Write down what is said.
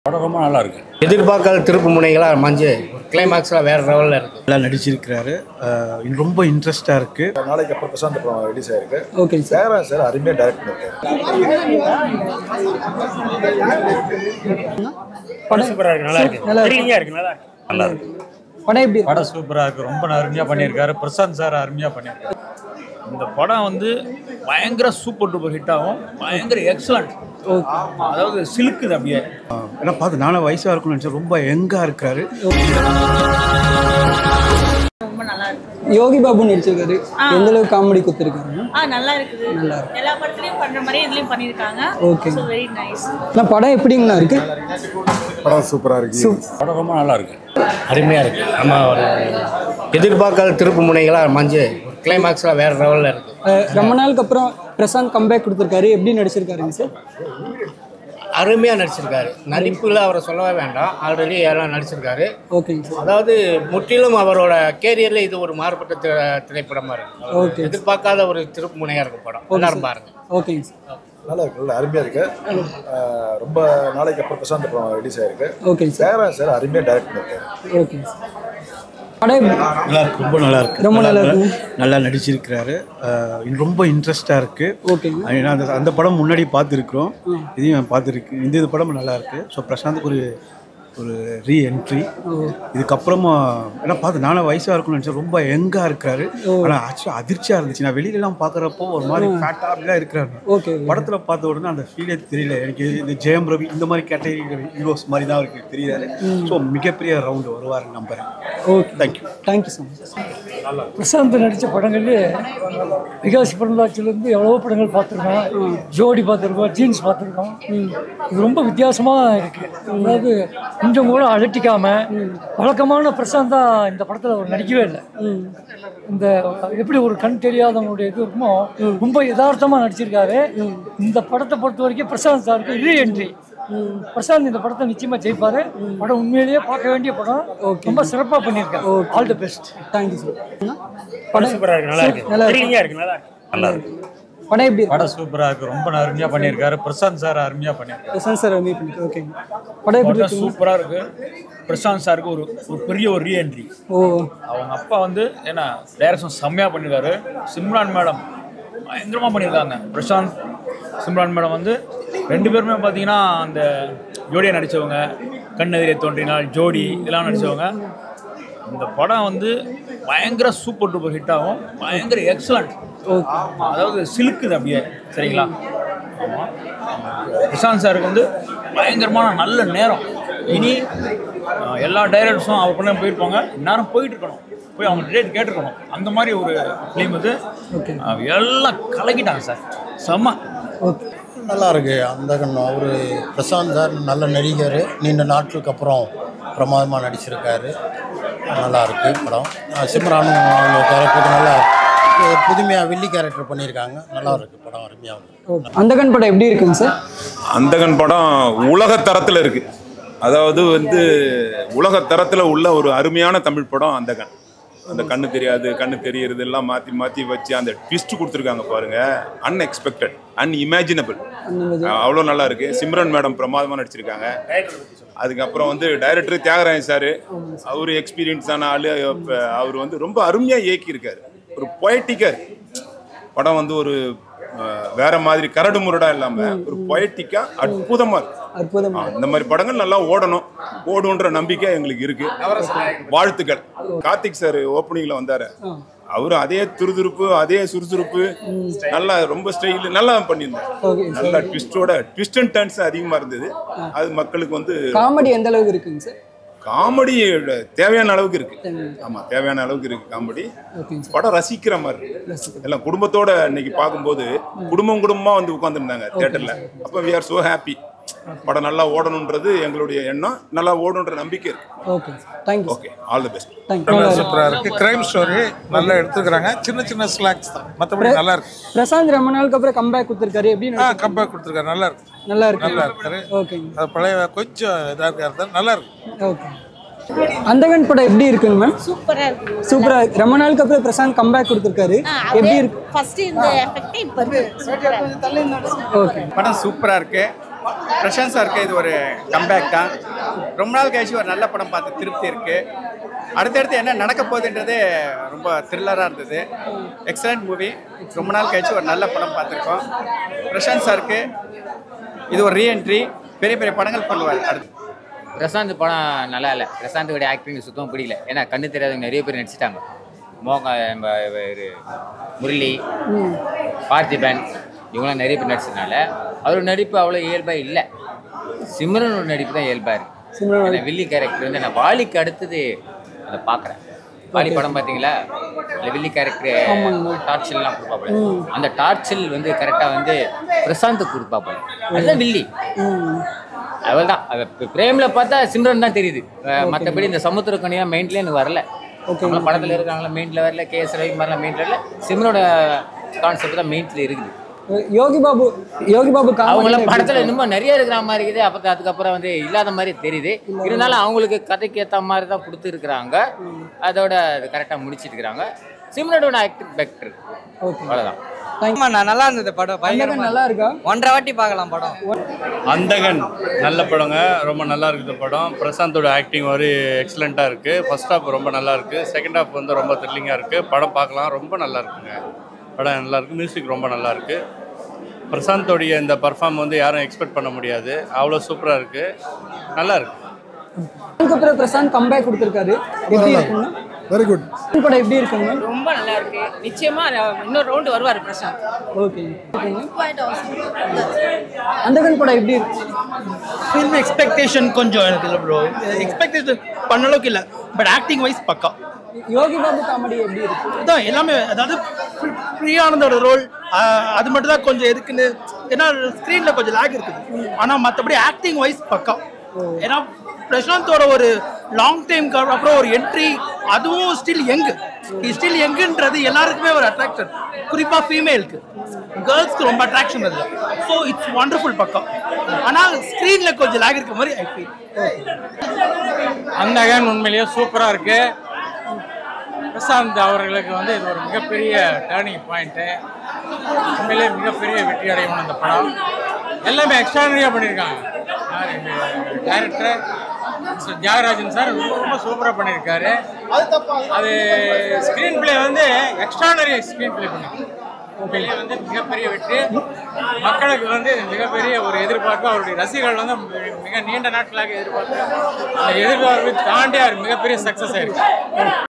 படம் ரொம்ப நல்லா இருக்கு எதிர்பார்க்காத திருப்பு முனைகளாக மஞ்சு கிளைமாக்ஸில் வேறு லெவலில் இருக்குது நல்லா நடிச்சிருக்கிறாரு அஹ் ரொம்ப இன்ட்ரெஸ்டாக இருக்குது நாளைக்கு அப்புறம் பிரசாந்த் படம் ரிலீஸ் ஆயிருக்கு ஓகேங்க சார் சேரா சார் அருமையாக டைரக்ட் பண்ணிருக்காரு படம் சூப்பரா இருக்கு நல்லா இருக்கு நல்லா இருக்கு. த்ரில்லிங்கா இருக்கு நல்லா இருக்கு நல்லா இருக்கு படம் எப்படி இருக்கு படம் சூப்பரா இருக்கு ரொம்ப அருமையா பண்ணியிருக்காரு பிரசாந்த் சார் அருமையா பண்ணியிருக்காரு இந்த படம் வந்து பயங்கர சூப்பர் டூப்பர் ஹிட் ஆகும் பயங்கர எக்ஸலண்ட் அதாவது சிலுக்குது அப்படியே ஏன்னா பார்த்து நானும் வயசாக இருக்கும்னு நினச்சேன் ரொம்ப யங்காக இருக்கிறாரு ரொம்ப நல்லா இருக்கு யோகி பாபு நடிச்சிருக்காரு எந்த அளவுக்கு காமெடி கொடுத்துருக்காரு ஆ நல்லா இருக்குது எல்லா படத்துலயும் பண்ற மாதிரி இதுலயும் பண்ணிருக்காங்க Okay. ஸோ வெரி நைஸ் நான் படம் எப்படிங்கண்ணா இருக்கு படம் சூப்பராக இருக்கு படம் ரொம்ப நல்லா இருக்கு அருமையாக இருக்குது நம்ம ஒரு எதிர்பார்க்காத திருப்பு முனைகளாக மஞ்சு கிளைமாக்ஸில் வேறு லெவலில் இருக்குது அஹ் ரொம்ப நாளுக்கு அப்புறம் பிரசாந்த் கம்பேக் கொடுத்துருக்காரு எப்படி நடிச்சிருக்காருங்க சார் அருமையாக நடிச்சிருக்காரு நடிப்பில் அவரை சொல்லவே வேண்டாம் ஆல்ரெடி எல்லாம் நடிச்சிருக்காரு ஓகேங்க சார் அதாவது முற்றிலும் அவரோட கேரியரில் இது ஒரு மாறுபட்ட தி- திரைப்படமா இருக்கு ஓகே எதிர்பார்க்காத ஒரு திருப்பு முனையாக இருக்கும் படம் எல்லாரும் பாருங்க ஓகேங்க சார் நல்லா இருக்கு நல்லா அருமையாக இருக்கு ஆஹ் ரொம்ப நாளைக்கு அப்புறம் பிரசாந்த் படம் ரிலீஸ் ஆயிருக்கு ஓகேங்க சார் சேரா சார் அருமையாக டைரக்ட் பண்ணிருக்காரு ஓகேங்க சார் படம் எப்படி நல்லா இருக்கு ரொம்ப நல்லா இருக்கு ரொம்ப நல்லா இருக்கு. நல்லா நடிச்சிருக்கிறாரு அஹ் ரொம்ப இன்ட்ரெஸ்டாக இருக்குது ஓகேங்க ஏன்னா அந்த அந்த படம் முன்னாடி பார்த்துருக்குறோம் இதையும் பார்த்துருக்கு இந்த இது படம் நல்லா இருக்கு ஸோ பிரசாந்துக்கு ஒரு ஒரு ரீ என்ட்ரி இதுக்கப்புறமா ஏன்னா பார்த்து நானும் வயசாக இருக்கும்னு நினச்சேன் ரொம்ப யங்காக இருக்கிறாரு ஆனால் ஆக்சுவலாக அதிர்ச்சியாக இருந்துச்சு நான் வெளியிலலாம் பார்க்குறப்போ ஒரு மாதிரி ஃபேட்டாக அப்படிலாம் இருக்கிறாரு ஓகே படத்தில் பார்த்த உடனே அந்த ஃபீலே தெரியல எனக்கு இந்த ஜெயம் ரவி இந்த மாதிரி கேட்டகரி ஹீரோஸ் மாதிரி தான் இருக்கு தெரியுறாரு ஸோ மிகப்பெரிய ரவுண்டு வருவார் நம்புறேன் okay thank you thank you so much Prashanth நடித்த படங்கள்ல விகாஸ் பிறந்தாச்சிலேருந்து எவ்வளவோ படங்கள் பார்த்துருக்கோம் ஜோடி பார்த்துருக்கோம் ஜீன்ஸ் பார்த்துருக்கோம் இது ரொம்ப வித்தியாசமாக இருக்கு அதாவது கொஞ்சம் கூட அலட்டிக்காம வழக்கமான பிரசாந்தா இந்த படத்தில் அவர் நடிக்கவே இல்லை இந்த எப்படி ஒரு கண் தெரியாதவங்களுடைய இது இருக்குமோ ரொம்ப யதார்த்தமாக நடிச்சிருக்காரு இந்த படத்தை பொறுத்த வரைக்கும் பிரசாந்த் சாருக்கு ரீ என்ட்ரி பிரசாந்த் இந்த படத்தை நிச்சயமா ஜெயிப்பாரு படம் உண்மையிலேயே பார்க்க வேண்டிய படம் ரொம்ப சிறப்பாக பண்ணியிருக்காரு all the best thank you sir படம் சூப்பரா இருக்கு நல்லா இருக்கு நல்லா இருக்கு. த்ரில்லிங்கா இருக்கு நல்லா இருக்கு நல்லா இருக்கு படம் எப்படி இருக்கு படம் சூப்பரா இருக்கு ரொம்ப அருமையா பண்ணியிருக்காரு பிரசாந்த் சார் அருமையா பண்ணியிருக்காரு பிரசாந்த் சார் மீட் பண்ணிட்டு ஓகேங்க படம் எப்படி படம் இருக்கு சூப்பரா இருக்கு பிரசாந்த் சாருக்கு ஒரு ஒரு பெரிய ஒரு ரீஎன்ட்ரி ஓ அவங்க அப்பா வந்து என்ன டைரக்ஷன் செம்மையா பண்ணியிருக்காரு சிம்ரான் மேடம் பயங்கரமா பண்ணியிருக்காங்க பிரசாந்த் சிம்ரான் மேடம் வந்து ரெண்டு பேருமே பார்த்தீங்கன்னா அந்த ஜோடியாக நடித்தவங்க கண்ணெதிரே தோன்றினால் ஜோடி இதெல்லாம் நடித்தவங்க இந்த படம் வந்து பயங்கர சூப்பர் டூப்பர் ஹிட் ஆகும் பயங்கர எக்ஸலண்ட் அதாவது சிலுக்குது அப்படியே சரிங்களா ஆமா. பிரசாந்த் சாருக்கு வந்து பயங்கரமான நல்ல நேரம் இனி அஹ், எல்லா டைரக்டர்ஸும் அவர் பண்ண போயிருப்பாங்க நேரம் போயிட்டு இருக்கணும் போய் அவங்க டேட் கேட்டிருக்கணும் அந்த மாதிரி ஒரு ஃபிலிம் இது அஹ், எல்லாம் கலக்கிட்டாங்க சார் செம்ம நல்லா இருக்கு அந்த அவர் பிரசாந்த் சார் நல்ல நடிகர் நீண்ட நாட்களுக்கு அப்புறம் பிரமாதமாக நடிச்சிருக்காரு நல்லா இருக்கு படம் அஹ் சிம்ரானும் அவங்க கேரக்டருக்கு நல்லா புதுமையாக வில்லி கேரக்டர் பண்ணியிருக்காங்க நல்லா இருக்கு படம் அருமையாக இருக்கு அந்தகன் படம் எப்படி இருக்குங்க சார் அந்தகன் படம் உலக தரத்தில் இருக்கு அதாவது வந்து உலக தரத்தில் உள்ள ஒரு அருமையான தமிழ் படம் அந்தகன் அந்த கண்ணு தெரியாது கண்ணு தெரியறது எல்லாம் மாற்றி மாற்றி வச்சு அந்த ட்விஸ்ட் கொடுத்துருக்காங்க பாருங்க அன்எக்ஸ்பெக்டட் அன்இமேஜினபிள் அவ்வளோ நல்லா இருக்கு சிம்ரன் மேடம் பிரமாதமாக நடிச்சிருக்காங்க அதுக்கப்புறம் வந்து டைரக்டர் தியாகராஜன் சார் அவர் எக்ஸ்பீரியன்ஸான ஆள் அவர் வந்து ரொம்ப அருமையாக இயக்கியிருக்காரு ஒரு பொயட்டிக்காக படம் வந்து ஒரு அஹ், வேற மாதிரி கரடு முரடா இல்லாம ஒரு பொயட்டிக்கா அற்புதமா இருக்கு அற்புதம் ஆ, இந்த மாதிரி படங்கள் நல்லா ஓடணும் ஓடுன்ற நம்பிக்கை எங்களுக்கு இருக்கு வாழ்த்துக்கள் கார்த்திக் சார் ஓப்பனிங்ல வந்தாரு அவரு அதே துருதுருப்பு அதே சுறுசுறுப்பு நல்லா ரொம்ப ஸ்டைல் நல்லா பண்ணியிருந்தார் ஓகே நல்லா ட்விஸ்டோட ட்விஸ்ட் அண்ட் டர்ன்ஸ் அதிகமா இருந்தது அது மக்களுக்கு வந்து காமெடி எந்த அளவுக்கு இருக்குங்க சார் காமெடி தேவையான அளவுக்கு இருக்கு ஆமா தேவையான அளவுக்கு இருக்கு காமெடி ஓகேங்க சார் படம் ரசிக்கிற மாதிரி இருக்கு. எல்லாம் குடும்பத்தோட இன்னைக்கு பார்க்கும்போது குடும்பம் குடும்பமா வந்து உட்காந்துருந்தாங்க தியேட்டர்ல அப்ப வி ஆர் சோ ஹாப்பி படம் நல்லா ஓடணுன்றது எங்களுடைய எண்ணம் நல்லா ஓடுன்ற நம்பிக்கை இருக்கு okay thank you okay all the best thank you சூப்பரா இருக்கு கிரைம் ஸ்டோரி நல்லா எடுத்துக்கிறாங்க சின்ன சின்ன ஸ்லாக்ஸ் தான் மற்றபடி நல்லா இருக்கு பிரசாந்த் ரொம்ப நாளுக்கு அப்புறம் கம்பேக் கொடுத்துருக்காரு எப்படி ஆ நடிச்சிருக்காரு? கம்பேக் கொடுத்துருக்காரு நல்லா இருக்கு நல்லா இருக்கு நல்லா இருக்காரு ஓகேங்க அது பழைய கொஞ்சம் இதாக இருக்காரு நல்லா இருக்கு ஓகே அந்தகன் படம் எப்படி இருக்குங்க மேம் சூப்பரா இருக்கு சூப்பரா இருக்கு ரொம்ப நாளுக்கு அப்புறம் பிரசாந்த் கம்பேக் கொடுத்துருக்காரு எப்படி இருக்கு ஃபர்ஸ்ட் இந்த எஃபெக்ட் இப்ப இருக்கு சூப்பரா இருக்கு ஓகே படம் சூப்பராக இருக்கு பிரசாந்த் சாருக்கு இது ஒரு கம்பேக் தான் ரொம்ப நாள் கழிச்சு ஒரு நல்ல படம் பார்த்து திருப்தி இருக்குது அடுத்தடுத்து என்ன நடக்க போகுதுன்றது ரொம்ப த்ரில்லராக இருந்தது எக்ஸலண்ட் மூவி ரொம்ப நாள் கழிச்சு ஒரு நல்ல படம் பார்த்துருக்கோம் பிரசாந்த் சாருக்கு இது ஒரு ரீஎன்ட்ரி பெரிய பெரிய படங்கள் பண்ணுவார் அடுத்து பிரசாந்த் படம் நல்லா இல்லை பிரசாந்தோடைய ஆக்டிங் சுத்தமாக பிடிக்கல ஏன்னா கண்ணு தெரியாதவங்க நிறைய பேர் நடிச்சிட்டாங்க மோக நம்ம இவரு முரளி பார்த்திபன் இவங்களாம் நிறைய பேர் நடிச்சதுனால அவரோட நடிப்பு அவ்வளோ இயல்பாக இல்லை சிம்ரனோட நடிப்பு தான் இயல்பாக இருக்கு சிம்ரன் ஏன்னா வில்லி கேரக்டர் வந்து நான் வாலிக்கு அடுத்தது அதை பார்க்குறேன் வாலி படம் பார்த்தீங்களா இல்லை வில்லி கேரக்டர் டார்ச்சல்லாம் கொடுப்பாப்புல அந்த டார்ச்சல் வந்து கரெக்டாக வந்து பிரசாந்த் கொடுப்பாப்புல அதுதான் வில்லி அவள் தான் பிரேமில் பார்த்தா சிம்ரன் தான் தெரியுது மற்றபடி இந்த சமுத்திரக்கணியா மெயின்ல எனக்கு வரல நம்மள படத்தில் இருக்காங்களா மெயின்ல வரல கே எஸ் ரவிக்குமார்லாம் மெயின்ல வரல சிம்ரனோட கான்செப்ட் தான் மெயின்ல இருக்குது யோகி பாபு யோகி பாபு அவங்களாம் காமெடி படத்துல இன்னமும் நிறைய இருக்கிற மாதிரி இருக்குது அப்போ அதுக்கப்புறம் வந்து இல்லாத மாதிரி தெரியுது இருந்தாலும் அவங்களுக்கு கதைக்கு ஏற்ற மாதிரி தான் கொடுத்துருக்குறாங்க அதோட அது கரெக்டாக முடிச்சிட்டு இருக்கிறாங்க சிம்ரனோட ஆக்டிங் பெக்டர் அவ்வளோதான் நல்லா இருந்தது படம் அந்தகன் நல்லா இருக்கா ஒன்றரை வாட்டி பார்க்கலாம் படம் அந்தகன் நல்ல படங்க ரொம்ப நல்லா இருக்குது படம் பிரசாந்தோட ஆக்டிங் ஒரு எக்ஸலண்ட்டாக இருக்குது ஃபர்ஸ்ட் ஹாஃப் ரொம்ப நல்லா இருக்குது செகண்ட் ஹாஃப் வந்து ரொம்ப த்ரில்லிங்காக இருக்குது படம் பார்க்கலாம் ரொம்ப நல்லா இருக்குங்க படம் நல்லா இருக்கு மியூசிக் ரொம்ப நல்லா இருக்கு பிரசாந்தோடைய இந்த பர்ஃபார்ம் வந்து யாரும் எக்ஸ்பெக்ட் பண்ண முடியாது அவ்வளோ சூப்பராக இருக்குது நல்லா இருக்கு அதுக்கப்புறம் பிரசாந்த் கம்பேக் கொடுத்துருக்காரு எப்படி இருக்குங்க வெரி குட் படம் எப்படி இருக்குங்க ரொம்ப நல்லா இருக்கு நிச்சயமா இன்னொரு ரவுண்டு வருவார் பிரசாந்த் ஓகே அந்தகன் படம் எப்படி இருக்கு ஃபில்ம் எக்ஸ்பெக்டேஷன் கொஞ்சம் எனக்கு இல்லை ப்ரோ எக்ஸ்பெக்டேஷன் பண்ண அளவுக்கு இல்லை பட் ஆக்டிங் வைஸ் பக்கா யோகி பாபு காமெடி எப்படி இருக்கு அதான் எல்லாமே அதாவது பிரியானந்தோட ரோல் அது மட்டும் தான் கொஞ்சம் இருக்குன்னு ஏன்னா ஸ்க்ரீனில் கொஞ்சம் லேக் இருக்குது ஆனால் மற்றபடி ஆக்டிங் வைஸ் பக்கா ஏன்னா பிரசாந்தோட ஒரு லாங் டைம்க்கு அப்புறம் ஒரு என்ட்ரி அதுவும் ஸ்டில் யங் ஸ்டில் யங்குன்றது எல்லாருக்குமே ஒரு அட்ராக்ஷன் குறிப்பாக ஃபீமேலுக்கு கேர்ள்ஸ்க்கு ரொம்ப அட்ராக்ஷன் அது ஸோ இட்ஸ் ஒண்டர்ஃபுல் பக்கம் ஆனால் ஸ்க்ரீனில் கொஞ்சம் லேக் இருக்க மாதிரி ஐ ஃபீல் அந்தகன் உண்மையிலேயே சூப்பராக இருக்கு பிரசாந்த் அவர்களுக்கு வந்து இது ஒரு மிகப்பெரிய டேர்னிங் பாயிண்ட்டு உண்மையிலேயே மிகப்பெரிய வெற்றி அடையணும் இந்த படம் எல்லாமே எக்ஸ்ட்ரானரியாக பண்ணியிருக்காங்க டைரக்டர் மிஸ்டர் தியாகராஜன் சார் ரொம்ப ரொம்ப சூப்பராக பண்ணியிருக்காரு அது ஸ்க்ரீன் பிளே வந்து எக்ஸ்ட்ரானரி ஸ்க்ரீன் பிளே பண்ணிருக்கு உண்மையிலேயே வந்து மிகப்பெரிய வெற்றி மக்களுக்கு வந்து மிகப்பெரிய ஒரு எதிர்பார்ப்பு அவருடைய ரசிகர்கள் வந்து மிக நீண்ட நாட்களாக எதிர்பார்ப்பு அந்த எதிர்பார்ப்பை தாண்டி அவர் மிகப்பெரிய சக்ஸஸ் ஆயிருக்கு